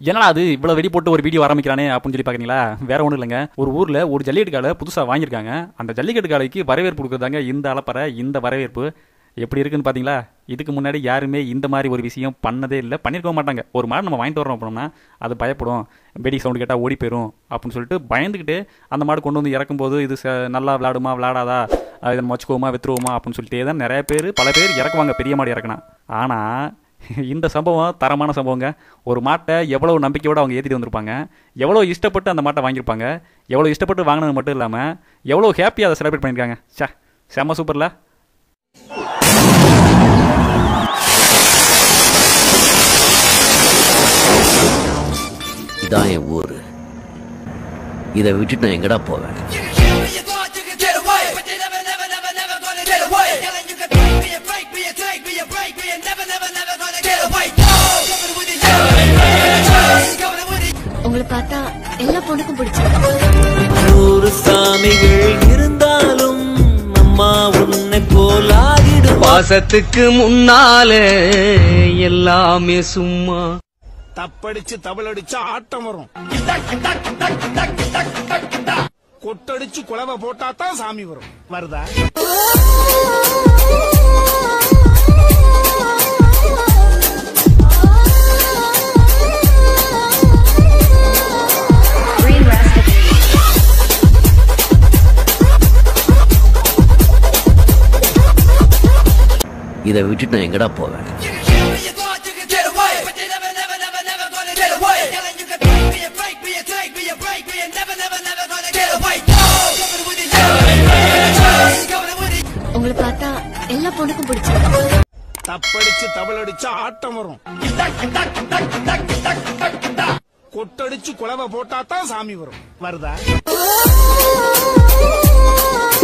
என்னடா அது இவ்வளோ வெடி போட்டு ஒரு வீடியோ ஆரம்பிக்கிறானே அப்படின்னு சொல்லி பார்க்குறீங்களா வேற ஒன்றும் இல்லைங்க ஒரு ஊரில் ஒரு ஜல்லிக்கட்டு காலை புதுசாக வாங்கியிருக்காங்க அந்த ஜல்லிக்கட்டு காலைக்கு வரவேற்பு கொடுக்குறதாங்க இந்த அலப்பறை இந்த வரவேற்பு எப்படி இருக்குன்னு பார்த்தீங்களா இதுக்கு முன்னாடி யாருமே இந்த மாதிரி ஒரு விஷயம் பண்ணதே இல்லை பண்ணியிருக்க மாட்டாங்க ஒரு மாடு நம்ம வாங்கிட்டு வரோம் அப்படின்னா அது பயப்படும் வெடி சவுண்டு கேட்டால் ஓடி போயிடும் அப்படின்னு சொல்லிட்டு பயந்துக்கிட்டு அந்த மாடு கொண்டு வந்து இறக்கும்போது இது ச- நல்லா விளாடுமா விளாடாதா அஹ் இதை நம்ம வச்சுக்குவோமா வித்துருவோமா அப்படின்னு சொல்லிட்டே தான் நிறைய பேர் பல பேர் இறக்குவாங்க பெரிய மாடு இறக்குனா ஆனால் இந்த சம்பவம் தரமான சம்பவங்க ஒரு மாட்டை எவ்வளோ நம்பிக்கையோடு அவங்க ஏற்றிட்டு வந்திருப்பாங்க எவ்வளோ இஷ்டப்பட்டு அந்த மாட்டை வாங்கியிருப்பாங்க எவ்வளோ இஷ்டப்பட்டு வாங்கினது மட்டும் இல்லாமல் எவ்வளோ ஹாப்பியாக அதை செலிப்ரேட் பண்ணியிருக்காங்க சே செம்ம சூப்பரில் இதான் என் ஊரு இதை விட்டுட்டு நான் எங்கடா போவேன் You thought you could get away, but you never, never, never, never gonna get away. Telling you could break, be a break, be a take, be a break, be a never, never, never gonna get away. No, coming with it, coming with it. உங்களை பார்த்தா எல்லா பொண்ணுக்கும் பிடிச்சிருக்கு நூறு சாமிகள் இருந்தாலும் அம்மா உன்னை போலாகிடும் பாசத்துக்கு முன்னாலே எல்லாமே சும்மா தப்படிச்சு தவளடிச்சா ஆட்டம் வரும் கொட்டடிச்சு குலவை போட்டா தான் சாமி வரும் வருதா இதை விட்டுட்டு நான் எங்கடா போவேன் You thought you could get away, but you never, never, never, never gonna get away. Telling you could break, be a break, be a take, be a break, be a never, never, never gonna get away. No, coming with it, coming with it. உங்களை பார்த்தா எல்லா பொண்ணுக்கும் பிடிச்சிருக்கு தப்படிச்சு தவளடிச்சா ஆட்டம் வரும் கொட்டடிச்சு குலவை போட்டா தான் சாமி வரும் வருதா